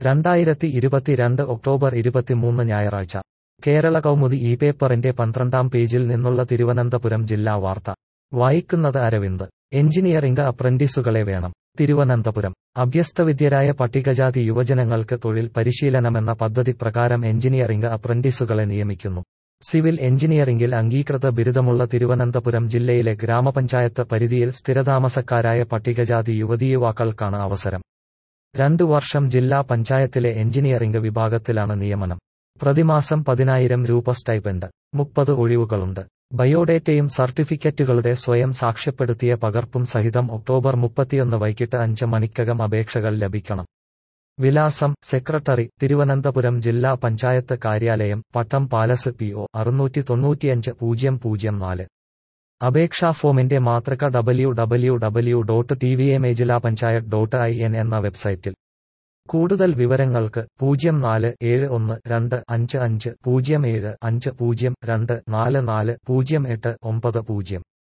രണ്ടായിരത്തി ഇരുപത്തിരണ്ട് ഒക്ടോബർ ഇരുപത്തിമൂന്ന് ഞായറാഴ്ച കേരള കൗമുദി ഈ പേപ്പറിന്റെ പന്ത്രണ്ടാം പേജിൽ നിന്നുള്ള തിരുവനന്തപുരം ജില്ലാ വാർത്ത വായിക്കുന്നത് അരവിന്ദ് എഞ്ചിനീയറിംഗ് അപ്രന്റീസുകളെ വേണം തിരുവനന്തപുരം അഭ്യസ്തവിദ്യരായ പട്ടികജാതി യുവജനങ്ങൾക്ക് തൊഴിൽ പരിശീലനമെന്ന പദ്ധതി പ്രകാരം എഞ്ചിനീയറിംഗ് അപ്രന്റീസുകളെ നിയമിക്കുന്നു സിവിൽ എഞ്ചിനീയറിംഗിൽ അംഗീകൃത ബിരുദമുള്ള തിരുവനന്തപുരം ജില്ലയിലെ ഗ്രാമപഞ്ചായത്ത് പരിധിയിൽ സ്ഥിരതാമസക്കാരായ പട്ടികജാതി യുവതീയുവാക്കൾക്കാണ് അവസരം രണ്ടു വർഷം ജില്ലാ പഞ്ചായത്തിലെ എഞ്ചിനീയറിംഗ് വിഭാഗത്തിലാണ് നിയമനം പ്രതിമാസം പതിനായിരം രൂപ സ്റ്റൈപ്പൻഡ് മുപ്പത് ഒഴിവുകളുണ്ട് ബയോഡേറ്റയും സർട്ടിഫിക്കറ്റുകളുടെ സ്വയം സാക്ഷ്യപ്പെടുത്തിയ പകർപ്പും സഹിതം ഒക്ടോബർ മുപ്പത്തിയൊന്ന് വൈകിട്ട് അഞ്ച് മണിക്കകം അപേക്ഷകൾ ലഭിക്കണം വിലാസം സെക്രട്ടറി തിരുവനന്തപുരം ജില്ലാ പഞ്ചായത്ത് കാര്യാലയം പട്ടം പാലസ് പി ഒ അറുന്നൂറ്റി തൊണ്ണൂറ്റിയഞ്ച് പൂജ്യം പൂജ്യം നാല് അപേക്ഷാ ഫോമിന്റെ മാതൃക W W W dot T V M ജില്ലാ പഞ്ചായത്ത് ഡോട്ട് ഐ എൻ എന്ന വെബ്സൈറ്റിൽ കൂടുതൽ വിവരങ്ങൾക്ക് പൂജ്യം നാല് ഏഴ് ഒന്ന് രണ്ട് അഞ്ച് അഞ്ച് പൂജ്യം ഏഴ് അഞ്ച് പൂജ്യം രണ്ട് നാല് നാല് പൂജ്യം എട്ട് ഒമ്പത് പൂജ്യം